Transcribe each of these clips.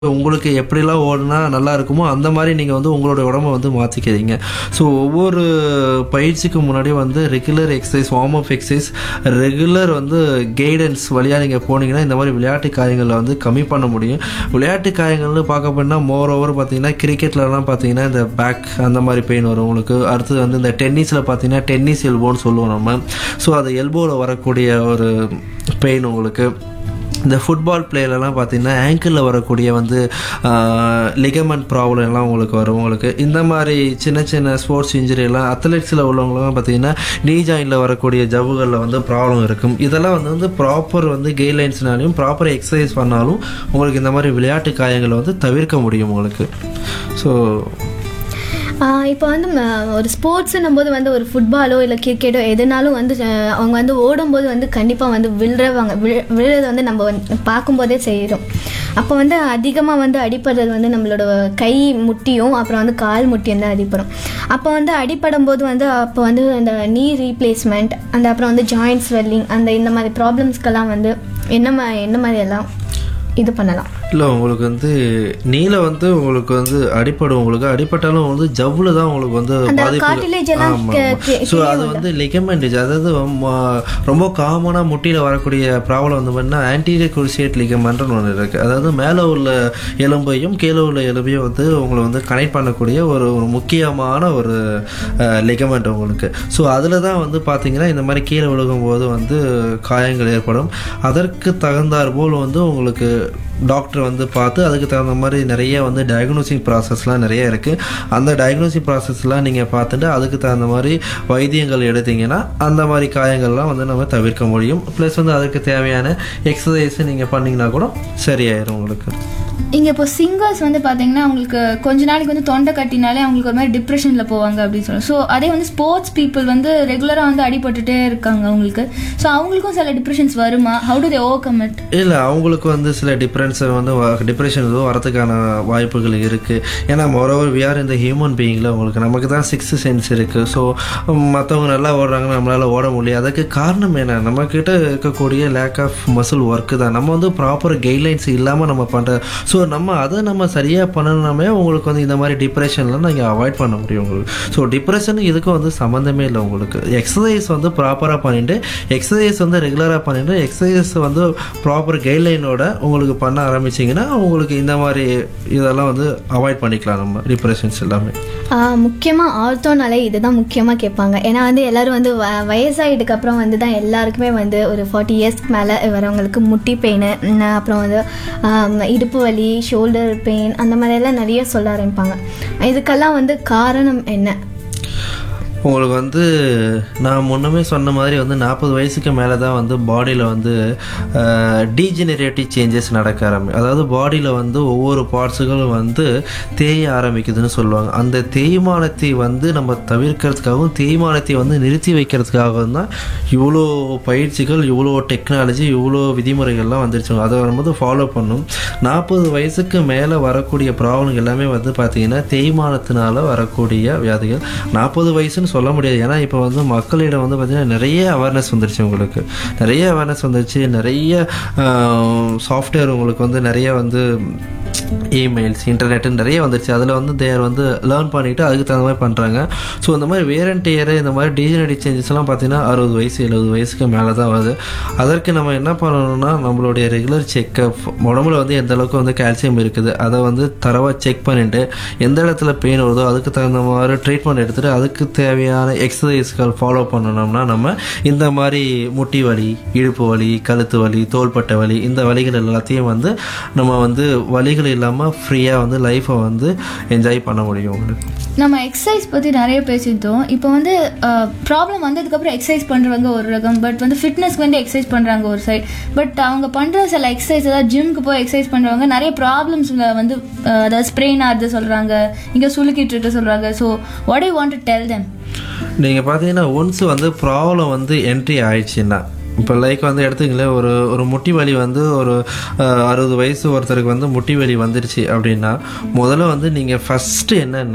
உங்களுக்கு எப்படிலாம் ஓடினா நல்லா இருக்குமோ அந்த மாதிரி நீங்கள் வந்து உங்களோட உடம்ப வந்து மாற்றிக்கிறீங்க ஸோ ஒவ்வொரு பயிற்சிக்கு முன்னாடி வந்து regular exercise warm up exercise regular வந்து கைடன்ஸ் வழியாக நீங்கள் போனீங்கன்னா இந்த மாதிரி விளையாட்டு காயங்களை வந்து கம்மி பண்ண முடியும் விளையாட்டு காயங்கள்னு பார்க்க போனால் மோர் ஓவர் பார்த்தீங்கன்னா கிரிக்கெட்லலாம் பார்த்தீங்கன்னா இந்த பேக் அந்த மாதிரி பெயின் வரும் உங்களுக்கு அடுத்தது வந்து இந்த டென்னிஸில் பார்த்தீங்கன்னா டென்னிஸ் எல்போன்னு சொல்லுவோம் நம்ம ஸோ அது எல்போவில் வரக்கூடிய ஒரு பெயின் உங்களுக்கு இந்த ஃபுட்பால் பிளேயர்லாம் பார்த்தீங்கன்னா ஆங்கிளில் வரக்கூடிய வந்து லிகமெண்ட் ப்ராப்ளம் எல்லாம் உங்களுக்கு வரும் உங்களுக்கு இந்த மாதிரி சின்ன சின்ன ஸ்போர்ட்ஸ் இன்ஜுரி எல்லாம் அத்லெட்ஸில் உள்ளவங்களாம் பார்த்தீங்கன்னா நீ ஜாயினில் வரக்கூடிய ஜவ்வுகளில் வந்து ப்ராப்ளம் இருக்கும் இதெல்லாம் வந்து வந்து ப்ராப்பர் வந்து கைட்லைன்ஸ்னாலையும் ப்ராப்பர் எக்ஸசைஸ் பண்ணாலும் உங்களுக்கு இந்த மாதிரி விளையாட்டு காயங்களை வந்து தவிர்க்க முடியும் உங்களுக்கு ஸோ இப்போ வந்து ம, ஒரு ஸ்போர்ட்ஸுன்னும் போது வந்து ஒரு ஃபுட்பாலோ இல்லை கிரிக்கெட்டோ எதுனாலும் வந்து அஹ், அவங்க வந்து ஓடும்போது வந்து கண்டிப்பாக வந்து விழுறவங்க விழ விழுறது வந்து நம்ம வந்து பார்க்கும்போதே செய்கிறோம் அப்போ வந்து அதிகமாக வந்து அடிப்படுறது வந்து நம்மளோட கை முட்டியும் அப்புறம் வந்து கால் முட்டியும் தான் அடிப்படும் அப்போ வந்து அடிப்படும் போது வந்து அப்போ வந்து அந்த நீ ரீப்ளேஸ்மெண்ட் அந்த அப்புறம் வந்து ஜாயிண்ட் ஸ்வெல்லிங் அந்த இந்த மாதிரி ப்ராப்ளம்ஸ்க்கெல்லாம் வந்து என்ன மா என்ன மாதிரி எல்லாம் இது பண்ணலாம் இல்லை உங்களுக்கு வந்து நீல வந்து உங்களுக்கு வந்து அடிப்படும் உங்களுக்கு அடிப்பட்டாலும் வந்து ஜவ்வுல தான் உங்களுக்கு வந்து அந்த பாதிப்பு cartilage எல்லாம் கெ- கெ- ஸோ அது வந்து லிகமெண்டேஜ் அதாவது ம- ரொம்ப காமனாக முட்டியில் வரக்கூடிய ப்ராப்ளம் வந்து பார்த்தீங்கன்னா ஆன்டீரியர் குருசியேட் லிகமெண்ட்னு ஒன்று இருக்குது அதாவது மேலே உள்ள எலும்பையும் கீழே உள்ள எலும்பையும் வந்து உங்களை வந்து கனெக்ட் பண்ணக்கூடிய ஒரு ஒரு முக்கியமான ஒரு லிகமெண்ட் உங்களுக்கு ஸோ அதில் தான் வந்து பார்த்தீங்கன்னா இந்த மாதிரி கீழே விழுகும்போது வந்து காயங்கள் ஏற்படும் அதற்கு தகுந்தாற் போல் வந்து உங்களுக்கு டாக்டர் வந்து பார்த்து அதுக்கு தகுந்த மாதிரி நிறைய வந்து டயக்னோசிங் ப்ராசஸ்லாம் நிறைய இருக்குது அந்த டயக்னோசிங் ப்ராசஸ்லாம் நீங்கள் பார்த்துட்டு அதுக்கு தகுந்த மாதிரி வைத்தியங்கள் எடுத்தீங்கன்னா அந்த மாதிரி காயங்கள்லாம் வந்து நம்ம தவிர்க்க முடியும் ப்ளஸ் வந்து அதுக்கு தேவையான எக்ஸசைஸ் நீங்கள் பண்ணிங்கன்னா கூட சரியாயிரும் உங்களுக்கு இங்க இப்போ சிங்கர்ஸ் வந்து பாத்தீங்கன்னா அவங்களுக்கு கொஞ்ச நாளைக்கு வந்து தொண்டை கட்டினாலே அவங்களுக்கு ஒரு மாதிரி டிப்ரெஷன்ல போவாங்க அப்படின்னு சொல்லுவாங்க ஸோ அதே வந்து ஸ்போர்ட்ஸ் பீப்புள் வந்து ரெகுலரா வந்து அடிபட்டுட்டே இருக்காங்க அவங்களுக்கு ஸோ அவங்களுக்கும் சில டிப்ரெஷன்ஸ் வருமா how to they overcome it இல்லை அவங்களுக்கு வந்து சில டிப்ரென்ஸ் வந்து டிப்ரெஷன் இதுவும் வரதுக்கான வாய்ப்புகள் இருக்குது ஏன்னா மொரோவர் வி ஆர் இந்த ஹியூமன் பீயிங்கில் உங்களுக்கு நமக்கு தான் சிக்ஸ் சென்ஸ் இருக்குது ஸோ மற்றவங்க நல்லா ஓடுறாங்க நம்மளால் ஓட முடியாது அதுக்கு காரணம் என்ன நம்மக்கிட்ட இருக்கக்கூடிய லேக் ஆஃப் மசில் ஒர்க்கு தான் நம்ம வந்து ப்ராப்பர் கைட்லைன்ஸ் இல்லாமல் நம்ம பண்ணுற ஸோ நம்ம அதை நம்ம சரியாக பண்ணணுமே உங்களுக்கு வந்து இந்த மாதிரி டிப்ரெஷன்லாம் நீங்கள் அவாய்ட் பண்ண முடியும் உங்களுக்கு ஸோ டிப்ரெஷன் இதுக்கும் வந்து சம்மந்தமே இல்லை உங்களுக்கு எக்ஸசைஸ் வந்து ப்ராப்பராக பண்ணிட்டு எக்ஸசைஸ் வந்து ரெகுலராக பண்ணிட்டு எக்ஸசைஸ் வந்து ப்ராப்பர் கைட்லைனோட உங்களுக்கு பண்ண ஆரம்பிச்சிங்கன்னா உங்களுக்கு இந்த மாதிரி இதெல்லாம் வந்து அவாய்ட் பண்ணிக்கலாம் நம்ம டிப்ரெஷன்ஸ் எல்லாமே முக்கியமாக ஆர்த்தோனாலே இதுதான் முக்கியமாக கேட்பாங்க ஏன்னா வந்து எல்லாரும் வந்து வ வயசாகிட்டுக்கு அப்புறம் வந்து தான் எல்லாருக்குமே வந்து ஒரு ஃபார்ட்டி இயர்ஸ்க்கு மேலே வரவங்களுக்கு முட்டி பெயின் அப்புறம் வந்து ஆம், இடுப்பு வலி ஷோல்டர் பெயின் அந்த மாதிரியெல்லாம் நிறைய சொல்ல ஆரம்பிப்பாங்க இதுக்கெல்லாம் வந்து காரணம் என்ன உங்களுக்கு வந்து நான் முன்னமே சொன்ன மாதிரி வந்து நாற்பது வயசுக்கு மேலே தான் வந்து பாடியில் வந்து டீஜெனரேட்டிவ் சேஞ்சஸ் நடக்க ஆரம்பி அதாவது பாடியில் வந்து ஒவ்வொரு பார்ட்ஸுகளும் வந்து தேய ஆரம்பிக்குதுன்னு சொல்லுவாங்க அந்த தேய்மானத்தை வந்து நம்ம தவிர்க்கிறதுக்காகவும் தேய்மானத்தை வந்து நிறுத்தி வைக்கிறதுக்காகவும் தான் இவ்வளோ பயிற்சிகள் இவ்வளோ டெக்னாலஜி இவ்வளோ விதிமுறைகள்லாம் வந்துருச்சு அதை வரும்போது ஃபாலோ பண்ணும் நாற்பது வயசுக்கு மேலே வரக்கூடிய ப்ராப்ளம் எல்லாமே வந்து பார்த்தீங்கன்னா தேய்மானத்தினால வரக்கூடிய வியாதிகள் நாற்பது வயசுன்னு சொல்ல முடியாது ஏன்னா இப்போ வந்து மக்களிடம் வந்து பார்த்தீங்கன்னா நிறைய அவேர்னஸ் வந்துருச்சு உங்களுக்கு நிறைய அவேர்னஸ் வந்துருச்சு நிறைய சாஃப்ட்வேர் உங்களுக்கு வந்து நிறைய வந்து இமெயில்ஸ் இன்டர்நெட்டு நிறைய வந்துருச்சு அதில் வந்து தேர் வந்து லேர்ன் பண்ணிட்டு அதுக்கு தகுந்த மாதிரி பண்ணுறாங்க ஸோ இந்த மாதிரி வேரண்ட் இயர் இந்த மாதிரி டீஜெனடிக் சேஞ்சஸ்லாம் பார்த்தீங்கன்னா அறுபது வயசு எழுபது வயசுக்கு மேலே தான் வருது அதற்கு நம்ம என்ன பண்ணணும்னா நம்மளுடைய ரெகுலர் செக்கப் உடம்புல வந்து எந்த அளவுக்கு வந்து கால்சியம் இருக்குது அதை வந்து தரவாக செக் பண்ணிட்டு எந்த இடத்துல பெயின் வருதோ அதுக்கு தகுந்த மாதிரி ட்ரீட்மெண்ட் எடுத்துகிட்டு அதுக்கு தேவையான எக்ஸசைஸ்கள் ஃபாலோ பண்ணணும்னா நம்ம இந்த மாதிரி முட்டி வலி இடுப்பு வலி கழுத்து வலி தோள்பட்டை வலி இந்த வலிகள் எல்லாத்தையும் வந்து நம்ம வந்து வலிகள் இல்லாமல் ஃப்ரீயாக வந்து லைஃப்பை வந்து என்ஜாய் பண்ண முடியும் உங்களுக்கு நம்ம எக்ஸசைஸ் பற்றி நிறைய பேசிட்டோம் இப்போ வந்து ப்ராப்ளம் வந்ததுக்கப்புறம் எக்ஸசைஸ் பண்ணுறவங்க ஒரு ரகம் பட் வந்து ஃபிட்னஸ்க்கு வந்து எக்ஸசைஸ் பண்ணுறாங்க ஒரு சைடு பட் அவங்க பண்ணுற சில எக்ஸசைஸ் அதாவது ஜிம்க்கு போய் எக்ஸசைஸ் பண்ணுறவங்க நிறைய ப்ராப்ளம்ஸ் வந்து அஹ், அதாவது ஸ்ப்ரெயின் ஆகுது சொல்கிறாங்க இங்கே சுளுக்கிட்டு இருக்கு சொல்கிறாங்க so what I want to tell them நீங்கள் பார்த்தீங்கன்னா ஒன்ஸ் வந்து ப்ராப்ளம் வந்து என்ட்ரி ஆயிடுச்சுன்னா இப்போ லைக் வந்து எடுத்துங்களேன் ஒரு ஒரு முட்டி வலி வந்து ஒரு அஹ், அறுபது வயசு ஒருத்தருக்கு வந்து முட்டி வலி வந்துருச்சு அப்படின்னா முதல்ல வந்து நீங்கள் ஃபஸ்ட்டு என்னென்னா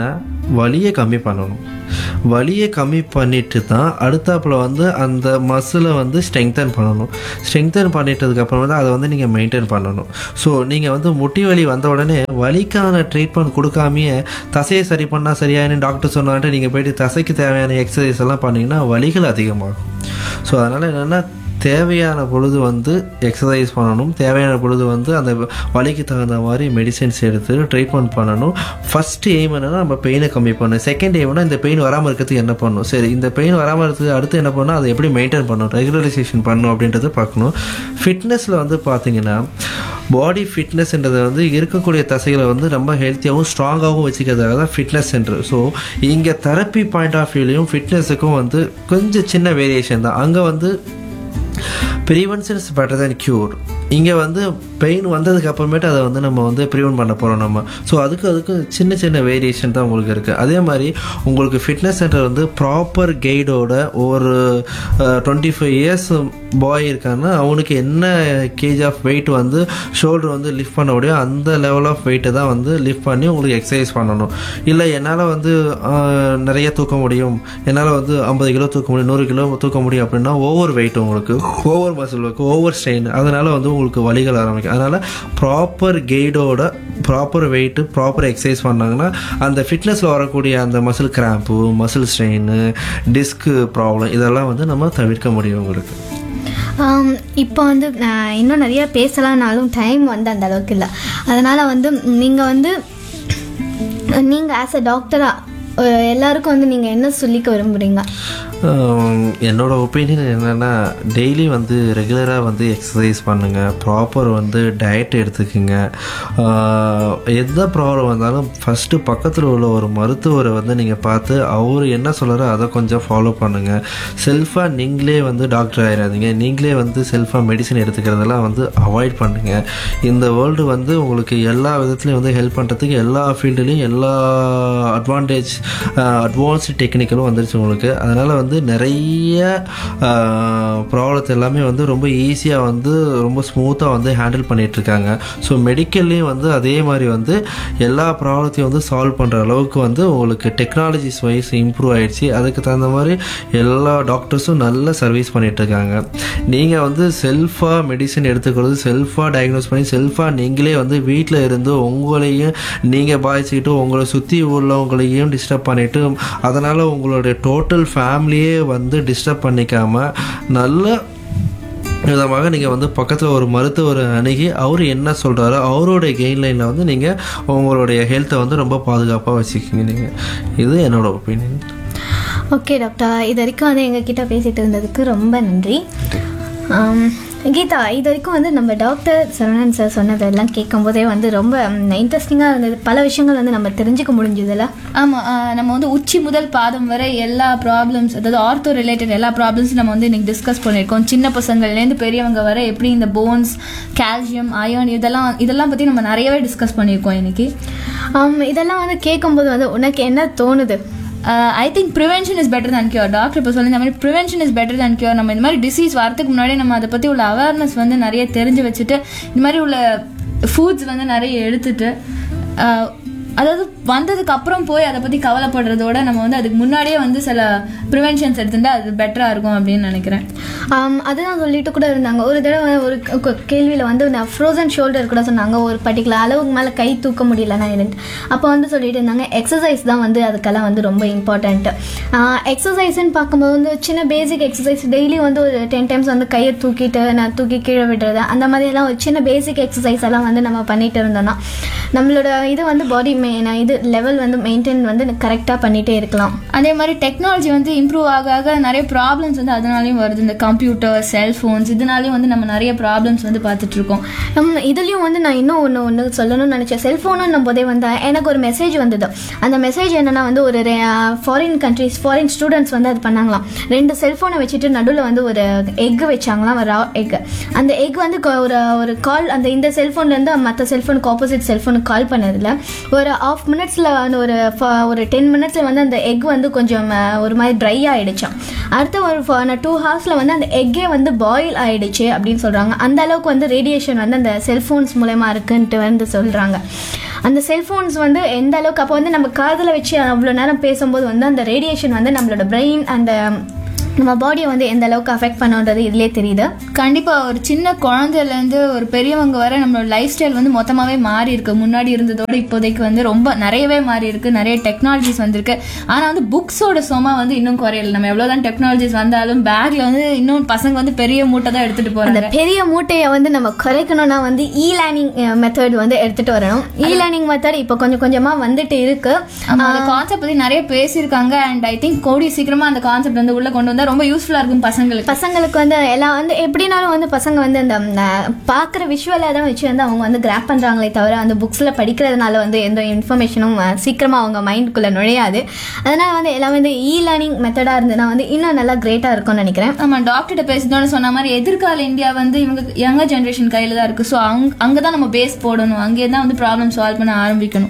வலியை கம்மி பண்ணணும் வலியை கம்மி பண்ணிட்டு தான் அடுத்தாப்புல வந்து அந்த மசிலை வந்து ஸ்ட்ரெங்தன் பண்ணணும் ஸ்ட்ரெங்தன் பண்ணிட்டதுக்கப்புறம் வந்து அதை வந்து நீங்கள் மெயின்டைன் பண்ணணும் ஸோ நீங்கள் வந்து முட்டி வலி வந்த உடனே வலிக்கான ட்ரீட்மெண்ட் கொடுக்காமையே தசையை சரி பண்ணால் சரியாயின்னு டாக்டர் சொன்னான்ட்டு நீங்கள் போயிட்டு தசைக்கு தேவையான எக்ஸசைஸ் எல்லாம் பண்ணீங்கன்னா வலிகள் அதிகமாகும் ஸோ அதனால் என்னென்னா தேவையான பொழுது வந்து எக்ஸசைஸ் பண்ணணும் தேவையான பொழுது வந்து அந்த வலிக்கு தகுந்த மாதிரி மெடிசின்ஸ் எடுத்து ட்ரீட்மெண்ட் பண்ணணும் ஃபர்ஸ்ட் எய்ம் என்னன்னா நம்ம பெயினை கம்மி பண்ணணும் செகண்ட் எய்ம்னா இந்த பெயின் வராமல் இருக்கிறதுக்கு என்ன பண்ணணும் சரி இந்த பெயின் வராமல் இருக்கிறதுக்கு அடுத்து என்ன பண்ணணும் அதை எப்படி மெயின்டைன் பண்ணணும் ரெகுலரைசேஷன் பண்ணணும் அப்படின்றத பார்க்கணும் ஃபிட்னஸில் வந்து பார்த்தீங்கன்னா பாடி ஃபிட்னஸ்ன்றது வந்து இருக்கக்கூடிய தசைகளை வந்து ரொம்ப ஹெல்த்தியாகவும் ஸ்ட்ராங்காகவும் வச்சுக்கிறதுக்காக தான் ஃபிட்னஸ் சென்டர் ஸோ இங்கே தெரப்பி பாயிண்ட் ஆஃப் வியூலையும் ஃபிட்னஸுக்கும் வந்து கொஞ்சம் சின்ன வேரியேஷன் தான் அங்கே வந்து prevention is better than cure இங்கே வந்து பெயின் வந்ததுக்கு அப்புறமேட்டு அதை வந்து நம்ம வந்து ப்ரிவென்ட் பண்ண போகிறோம் நம்ம ஸோ அதுக்கு அதுக்கு சின்ன சின்ன வேரியேஷன் தான் உங்களுக்கு இருக்குது அதே மாதிரி உங்களுக்கு ஃபிட்னஸ் சென்டர் வந்து ப்ராப்பர் கைடோட ஒரு டுவெண்ட்டி ஃபைவ் இயர்ஸ் பாய் இருக்கான்னா அவனுக்கு என்ன கேஜ் ஆஃப் வெயிட் வந்து ஷோல்டர் வந்து லிஃப்ட் பண்ண முடியும் அந்த லெவல் ஆஃப் வெயிட்டை தான் வந்து லிஃப்ட் பண்ணி உங்களுக்கு எக்ஸசைஸ் பண்ணணும் இல்லை என்னால் வந்து ஆஹ், நிறைய தூக்க முடியும் என்னால் வந்து ஐம்பது கிலோ தூக்க முடியும் நூறு கிலோ தூக்க முடியும் அப்படின்னா ஓவர் வெயிட் உங்களுக்கு over muscle work overstrain அதனால் வந்து உங்களுக்கு வலிகள் ஆரம்பிக்கும் அதனால் ப்ராப்பர் கைடோட ப்ராப்பர் வெயிட்டு ப்ராப்பர் எக்ஸசைஸ் பண்ணாங்கன்னா அந்த ஃபிட்னஸில் வரக்கூடிய அந்த muscle cramp muscle strain disc problem இதெல்லாம் வந்து நம்ம தவிர்க்க முடியும் உங்களுக்கு ஆம், இப்போ வந்து நான் இன்னும் நிறைய பேசலாம்னாலும் டைம் வந்து அந்த அளவுக்கு இல்லை அதனால் வந்து நீங்கள் வந்து நீங்கள் ஆஸ் அ டாக்டராக எல்லாருக்கும் வந்து நீங்கள் என்ன சொல்லிக்க விரும்புகிறீங்க ஆம், என்னோட ஒப்பீனியன் என்னென்னா டெய்லி வந்து ரெகுலராக வந்து எக்ஸசைஸ் பண்ணுங்கள் ப்ராப்பர் வந்து டயட் எடுத்துக்கோங்க ஆஹ், எந்த ப்ராப்ளம் வந்தாலும் ஃபஸ்ட்டு பக்கத்தில் உள்ள ஒரு மருத்துவரை வந்து நீங்கள் பார்த்து அவர் என்ன சொல்கிறாரோ அதை கொஞ்சம் ஃபாலோ பண்ணுங்கள் செல்ஃபாக நீங்களே வந்து டாக்டர் ஆயிடாதீங்க நீங்களே வந்து செல்ஃபாக மெடிசன் எடுத்துக்கிறதெல்லாம் வந்து அவாய்ட் பண்ணுங்கள் இந்த வேர்ல்டு வந்து உங்களுக்கு எல்லா விதத்துலையும் வந்து ஹெல்ப் பண்ணுறதுக்கு எல்லா ஃபீல்டுலேயும் எல்லா அட்வான்டேஜ் அட்வான்ஸ்டு டெக்னிக்கலும் வந்துருச்சு உங்களுக்கு அதனால் வந்து நிறைய ப்ராப்ளத்தை எல்லாமே வந்து ரொம்ப ஈஸியாக வந்து ரொம்ப ஸ்மூத்தாக வந்து ஹேண்டில் பண்ணிகிட்ருக்காங்க ஸோ மெடிக்கல்லையும் வந்து அதே மாதிரி வந்து எல்லா ப்ராப்ளத்தையும் வந்து சால்வ் பண்ணுற அளவுக்கு வந்து உங்களுக்கு டெக்னாலஜிஸ் வைஸ் இம்ப்ரூவ் ஆயிடுச்சு அதுக்கு தகுந்த மாதிரி எல்லா டாக்டர்ஸும் நல்ல சர்வீஸ் பண்ணிகிட்ருக்காங்க நீங்கள் வந்து செல்ஃபாக மெடிசன் எடுத்துக்கிறது செல்ஃபாக டயக்னோஸ் பண்ணி செல்ஃபாக நீங்களே வந்து வீட்டில் இருந்து உங்களையும் நீங்கள் பாதிச்சுக்கிட்டு உங்களை சுற்றி உள்ளவங்களையும் டிஸ்டர்ப் பண்ணிவிட்டு அதனால் உங்களுடைய டோட்டல் ஃபேமிலியே வந்து டிஸ்டர்ப் பண்ணிக்காம நல்ல விதமாக நீங்கள் வந்து பக்கத்தில் ஒரு மருத்துவரை அணுகி அவர் என்ன சொல்கிறாரோ அவருடைய கெயின்லைனில் வந்து நீங்கள் உங்களுடைய ஹெல்த்தை வந்து ரொம்ப பாதுகாப்பாக வச்சுக்கிங்க நீங்கள் இது என்னோட ஒப்பீனியன் ஓகே டாக்டர் இது வரைக்கும் வந்து எங்ககிட்ட பேசிட்டு இருந்ததுக்கு ரொம்ப நன்றி ஆம், கீதா இது வரைக்கும் வந்து நம்ம டாக்டர் சரவணன் சார் சொன்னதெல்லாம் கேட்கும்போதே வந்து ரொம்ப இன்ட்ரெஸ்டிங்காக இருந்தது பல விஷயங்கள் வந்து நம்ம தெரிஞ்சுக்க முடிஞ்சதில்ல ஆமாம் நம்ம வந்து உச்சி முதல் பாதம் வரை எல்லா ப்ராப்ளம்ஸ் அதாவது ஆர்த்தோ ரிலேட்டட் எல்லா ப்ராப்ளம்ஸும் நம்ம வந்து இன்னைக்கு டிஸ்கஸ் பண்ணியிருக்கோம் சின்ன பசங்கள்லேருந்து பெரியவங்க வரை எப்படி இந்த போன்ஸ் கால்சியம் அயர்ன் இதெல்லாம் இதெல்லாம் பற்றி நம்ம நிறையவே டிஸ்கஸ் பண்ணியிருக்கோம் இன்னைக்கு ஆம், இதெல்லாம் வந்து கேட்கும்போது வந்து உனக்கு என்ன தோணுது I think prevention is better than cure doctor இப்போ சொல்லி இந்த மாதிரி prevention is better than cure நம்ம இந்த மாதிரி டிசீஸ் வரதுக்கு முன்னாடி நம்ம அதை பற்றி உள்ள அவேர்னஸ் வந்து நிறைய தெரிஞ்சு வச்சுட்டு இந்த மாதிரி உள்ள ஃபுட்ஸ் வந்து நிறைய எடுத்துட்டு ஆஹ், அதாவது வந்ததுக்கு அப்புறம் போய் அதை பற்றி கவலைப்படுறதோட நம்ம வந்து அதுக்கு முன்னாடியே வந்து சில ப்ரிவென்ஷன்ஸ் எடுத்துட்டா அது பெட்டராக இருக்கும் அப்படின்னு நினைக்கிறேன் ஆம், அதுதான் சொல்லிட்டு கூட இருந்தாங்க ஒரு தடவை ஒரு க- க- கேள்வியில் வந்து நான் ஃப்ரோசன் ஷோல்டர் கூட சொன்னாங்க ஒரு பர்டிகுலர் அளவுக்கு மேலே கை தூக்க முடியலன்னா எனக்கு அப்போ வந்து சொல்லிட்டு இருந்தாங்க எக்ஸசைஸ் தான் வந்து அதுக்கெல்லாம் வந்து ரொம்ப இம்பார்ட்டண்ட்டு எக்ஸசைஸ்ன்னு பார்க்கும்போது வந்து சின்ன பேசிக் எக்ஸசைஸ் டெய்லி வந்து ஒரு டென் டைம்ஸ் வந்து கையை தூக்கிட்டு நான் தூக்கி கீழே விடுறது அந்த மாதிரியெல்லாம் ஒரு சின்ன பேசிக் எக்ஸசைஸ் எல்லாம் வந்து நம்ம பண்ணிட்டு இருந்தோம்னா நம்மளோட இது வந்து பாடி மெ இது லெவல் வந்து மெயின்டைன் வந்து கரெக்டாக பண்ணிகிட்டே இருக்கலாம் அதே மாதிரி டெக்னாலஜி வந்து இம்ப்ரூவ் ஆக ஆக நிறைய ப்ராப்ளம்ஸ் வந்து அதனாலையும் வருது இந்த கம்ப்யூட்டர் செல்ஃபோன்ஸ் இதனாலையும் வந்து நம்ம நிறைய ப்ராப்ளம்ஸ் வந்து பார்த்துட்டு இருக்கோம் நம்ம இதுலேயும் வந்து நான் இன்னும் ஒன்று ஒன்று சொல்லணும்னு நினச்சேன் செல்ஃபோனுன்னும் போதே வந்து எனக்கு ஒரு மெசேஜ் வந்தது அந்த மெசேஜ் என்னன்னா வந்து ஒரு ஃபாரின் கண்ட்ரிஸ் ஃபாரின் ஸ்டூடெண்ட்ஸ் வந்து அது பண்ணாங்களாம் ரெண்டு செல்ஃபோனை வச்சுட்டு நடுவில் வந்து ஒரு எக் வச்சாங்களாம் ஒரு எக் அந்த எக் வந்து கொ- ஒரு ஒரு கால் அந்த இந்த செல்ஃபோன்லேருந்து மற்ற செல்ஃபோனுக்கு ஆப்போசிட் செல்ஃபோனுக்கு கால் பண்ணதில் ஒரு ஆஃப் மினிட்ஸில் வந்து ஒரு ஃப- ஒரு டென் மினிட்ஸில் வந்து அந்த எக் வந்து கொஞ்சம் அஹ், ஒரு மாதிரி ட்ரை ஆகிடுச்சான் அடுத்த ஒரு டூ ஹவர்ஸில் வந்து அந்த எக்கே வந்து பாயில் ஆயிடுச்சு அப்படின்னு சொல்கிறாங்க அந்த அளவுக்கு வந்து ரேடியேஷன் வந்து அந்த செல்ஃபோன்ஸ் மூலயமா இருக்குன்ட்டு வந்து சொல்கிறாங்க அந்த செல்ஃபோன்ஸ் வந்து எந்த அளவுக்கு அப்போ வந்து நம்ம காதில் வச்சு அவ்வளோ நேரம் பேசும்போது வந்து அந்த ரேடியேஷன் வந்து நம்மளோட பிரெயின் அந்த நம்ம பாடியை வந்து எந்த அளவுக்கு அஃபெக்ட் பண்ணுன்றது இதுலேயே தெரியுது கண்டிப்பா ஒரு சின்ன குழந்தையில இருந்து ஒரு பெரியவங்க வரை நம்மளோட லைஃப் ஸ்டைல் வந்து மொத்தமாவே மாறி இருக்கு முன்னாடி இருந்ததோட இப்போதைக்கு வந்து ரொம்ப நிறையவே மாறி இருக்கு நிறைய டெக்னாலஜிஸ் வந்திருக்கு ஆனா வந்து புக்ஸோட சும வந்து இன்னும் குறையல நம்ம எவ்வளவுதான் டெக்னாலஜிஸ் வந்தாலும் பேக்ல வந்து இன்னும் பசங்க வந்து பெரிய மூட்டை தான் எடுத்துட்டு அந்த போறாங்க பெரிய மூட்டையை வந்து நம்ம குறைக்கணும்னா வந்து இ லேர்னிங் மெத்தட் வந்து எடுத்துட்டு வரணும் இ லேர்னிங் மெத்தட் இப்போ கொஞ்சம் கொஞ்சமா வந்துட்டு இருக்கு ஆமா அந்த கான்செப்ட் பத்தி நிறைய பேசியிருக்காங்க அண்ட் ஐ திங்க் கோடி சீக்கிரமா அந்த கான்செப்ட் வந்து உள்ள கொண்டு வந்தா ரொம்ப யூஸ்ஃபுல்லா இருக்கும் பசங்களுக்கு பசங்களுக்கு வந்து எல்லாம் வந்து எப்படினாலும் வந்து பசங்க வந்து இந்த பார்க்குற விஷுவலாக தான் வச்சு வந்து அவங்க வந்து கிராப் பண்ணுறாங்களே தவிர அந்த புக்ஸில் படிக்கிறதுனால வந்து எந்த இன்ஃபர்மேஷனும் சீக்கிரமாக அவங்க மைண்டுக்குள்ளே நுழையாது அதனால் வந்து எல்லாம் வந்து இ லேர்னிங் மெத்தடாக இருந்ததுன்னா வந்து இன்னும் நல்லா கிரேட்டாக இருக்கும்னு நினைக்கிறேன் ஆமா டாக்டர்கிட்ட பேசிட்டோன்னு சொன்ன மாதிரி எதிர்கால இந்தியா வந்து இவங்க யங்கர் ஜென்ரேஷன் கையில தான் இருக்கு ஸோ அங்க அங்கதான் நம்ம பேஸ் போடணும் அங்கே தான் வந்து ப்ராப்ளம் சால்வ் பண்ண ஆரம்பிக்கணும்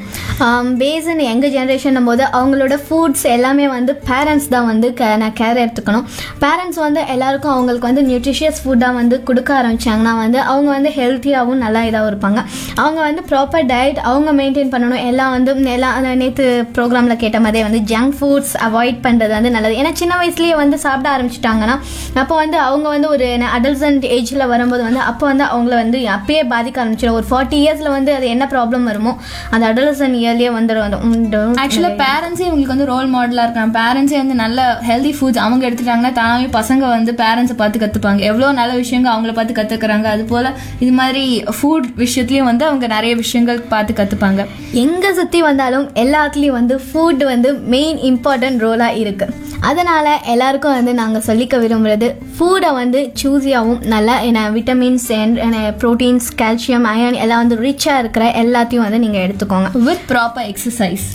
பேஸ் இன் எங்கள் ஜென்ரேஷன் போது அவங்களோட ஃபுட்ஸ் எல்லாமே வந்து பேரண்ட்ஸ் தான் வந்து க நான் கேர் எடுத்துக்கணும் பேரண்ட்ஸ் வந்து எல்லாருக்கும் அவங்களுக்கு வந்து நியூட்ரிஷியஸ் ஃபுட்டாக வந்து கொடுக்க ஆரம்பிச்சாங்கன்னா வந்து அவங்க வந்து ஹெல்த்தியாகவும் நல்லா இதாகவும் இருப்பாங்க அவங்க வந்து ப்ராப்பர் டயட் அவங்க மெயின்டைன் பண்ணணும் எல்லாம் வந்து எல்லாம் நேற்று ப்ரோக்ராமில் கேட்ட மாதிரியே வந்து ஜங்க் ஃபுட்ஸ் அவாய்ட் பண்ணுறது வந்து நல்லது ஏன்னா சின்ன வயசுலேயே வந்து சாப்பிட ஆரம்பிச்சிட்டாங்கன்னா அப்போ வந்து அவங்க வந்து ஒரு அடல்சன்ட் ஏஜில் வரும்போது வந்து அப்போ வந்து அவங்கள வந்து அப்பயே பாதிக்க ஆரம்பிச்சிடும் ஒரு ஃபார்ட்டி இயர்ஸில் வந்து அது என்ன ப்ராப்ளம் வருமோ அந்த அடல்சன் இயர்லேயே வந்துடும் ஆக்சுவலா பேரண்ட்ஸே இவங்களுக்கு வந்து ரோல் மாடலா இருக்காங்க பேரண்ட்ஸே வந்து நல்ல ஹெல்தி ஃபுட்ஸ் அவங்க எடுத்துட்டாங்கன்னா தானாவே பசங்க வந்து பேரண்ட்ஸை பார்த்து கத்துப்பாங்க எவ்வளவு நல்ல விஷயங்கள் அவங்கள பார்த்து கத்துக்கிறாங்க அது போல இது மாதிரி ஃபுட் விஷயத்துலயும் வந்து அவங்க நிறைய விஷயங்கள் பார்த்து கத்துப்பாங்க எங்கே சுற்றி வந்தாலும் எல்லாத்துலேயும் வந்து ஃபுட் வந்து மெயின் இம்பார்ட்டன்ட் ரோலாக இருக்குது அதனால் எல்லாருக்கும் வந்து நாங்கள் சொல்லிக்க விரும்புகிறது ஃபுட்டை வந்து சூஸியாகவும் நல்லா என்ன விட்டமின்ஸ் என்ன ப்ரோட்டீன்ஸ் கால்சியம் அயன் எல்லாம் வந்து ரிச்சாக இருக்கிற எல்லாத்தையும் வந்து நீங்கள் எடுத்துக்கோங்க வித் ப்ராப்பர் எக்ஸசைஸ்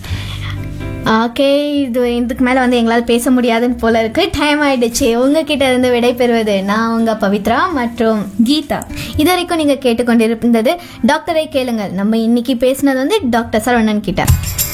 ஓகே இது இதுக்கு மேலே வந்து எங்களால் பேச முடியாதுன்னு போல இருக்கு டைம் ஆயிடுச்சு உங்ககிட்ட இருந்து விடை பெறுவது நான் உங்க பவித்ரா மற்றும் கீதா இது வரைக்கும் நீங்கள் கேட்டுக்கொண்டிருந்தது டாக்டரை கேளுங்கள் நம்ம இன்னைக்கு பேசினது வந்து டாக்டர் சரவணன் கிட்ட